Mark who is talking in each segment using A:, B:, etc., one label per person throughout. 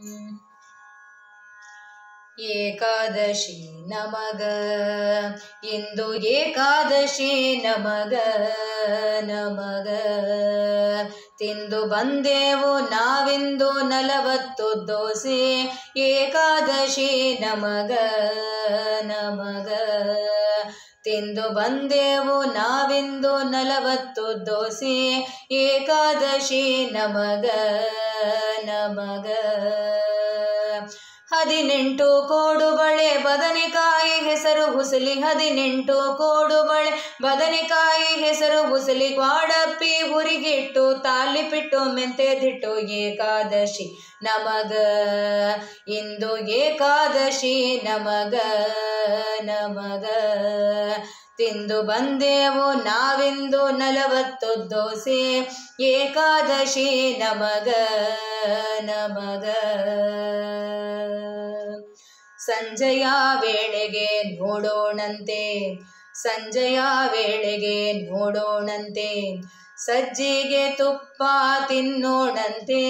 A: ಏಕಾದಶಿ ನಮಗ ಇಂದು ಏಕಾದಶಿ ನಮಗ ನಮಗ ತಿಂದು ಬಂದೆವು ನಾವಿಂದು ನಲವತ್ತು ದೋಸೆ ಏಕಾದಶಿ ನಮಗ ನಮಗ ತಿಂದು ಬಂದೆವು ನಾವಿಂದು ನಲವತ್ತು ದೋಸೆ ಏಕಾದಶಿ ನಮಗ ನಮಗ ಹದಿನೆಂಟು ಕೋಡು ಬಳೆ ಬದನೆಕಾಯಿ ಹೆಸರು ಹುಸಲಿ ಹದಿನೆಂಟು ಕೋಡು ಬಳೆ ಬದನೆಕಾಯಿ ಹೆಸರು ಹುಸಲಿ ಕ್ವಾಡಪ್ಪಿ ಹುರಿಗಿಟ್ಟು ತಾಲಿಪಿಟ್ಟು ಮೆಂತೆದಿಟ್ಟು ಏಕಾದಶಿ ನಮಗ ಇಂದು ಏಕಾದಶಿ ನಮಗ ನಮಗ ತಿಂದು ಬಂದೆವು ನಾವಿಂದು ನಲವತ್ತು ದೋಸೆ ಏಕಾದಶಿ ನಮಗ ನಮಗ ಸಂಜೆಯ ವೇಳೆಗೆ ನೋಡೋಣಂತೆ ಸಂಜೆಯ ವೇಳೆಗೆ ನೋಡೋಣಂತೆ ಸಜ್ಜಿಗೆ ತುಪ್ಪ ತಿನ್ನೋಣಂತೆ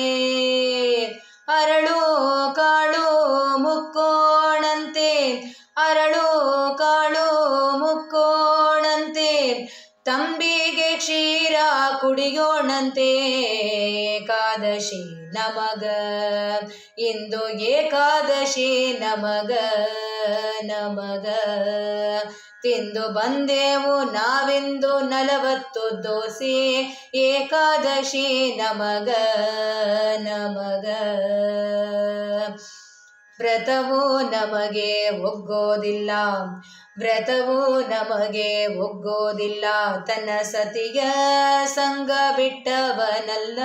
A: ಅರಳು ಕಾಳು ಮುಕ್ಕೋಣಂತೆ ಅರಳು ಕಾಳು ಮುಕ್ಕೋಣಂತೆ ತಂಬಿಗೆ ಕ್ಷೀರ ಕುಡಿಯೋಣಂತೆ ಏಕಾದಶಿ ನಮಗ ಇಂದು ಏಕಾದಶಿ ನಮಗ ನಮಗ ತಿಂದು ಬಂದೆವು ನಾವಿಂದು ನಲವತ್ತು ದೋಸೆ ಏಕಾದಶಿ ನಮಗ ನಮಗ ವ್ರತವು ನಮಗೆ ಒಗ್ಗೋದಿಲ್ಲ ವ್ರತವು ನಮಗೆ ಒಗ್ಗೋದಿಲ್ಲ ತನ್ನ ಸತಿಯ ಸಂಗ ಬಿಟ್ಟವನಲ್ಲ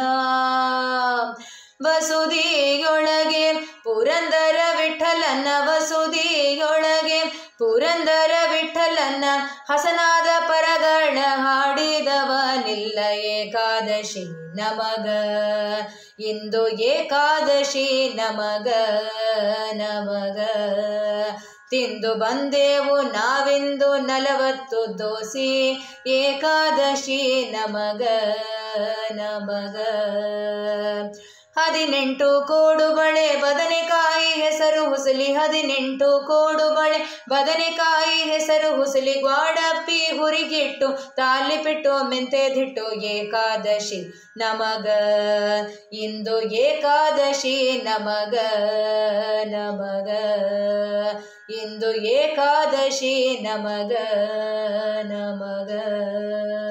A: ವಸುದಿಯೊಳಗೆ ಪುರಂದರ ವಿಠಲನ ವಸುದಿಯೊಳಗೆ ಪುರಂದರ ವಿಠಲನ ಹಸನಾದ ಪರಗಣ ಹಾಡಿದವನಿಲ್ಲ ಏಕಾದಶಿ ನಮಗ ಇಂದು ಏಕಾದಶಿ ನಮಗ ನಮಗ ತಿಂದು ಬಂದೆವು ನಾವಿಂದು ನಲವತ್ತು ದೋಸೆ ಏಕಾದಶಿ ನಮಗ ನಮಗ ಹದಿನೆಂಟು ಕೋಡು ಬಳೆ ಬದನೆಕಾಯಿ ಹೆಸರು ಹುಸಲಿ ಹದಿನೆಂಟು ಕೋಡು ಬಳೆ ಬದನೆಕಾಯಿ ಹೆಸರು ಹುಸಲಿ ಗ್ವಾಡಪ್ಪಿ ಹುರಿಗಿಟ್ಟು ತಾಲಿಪಿಟ್ಟು ಮೆಂತೆದಿಟ್ಟು ಏಕಾದಶಿ ನಮಗ ಇಂದು ಏಕಾದಶಿ ನಮಗ ನಮಗ ಇಂದು ಏಕಾದಶಿ ನಮಗ ನಮಗ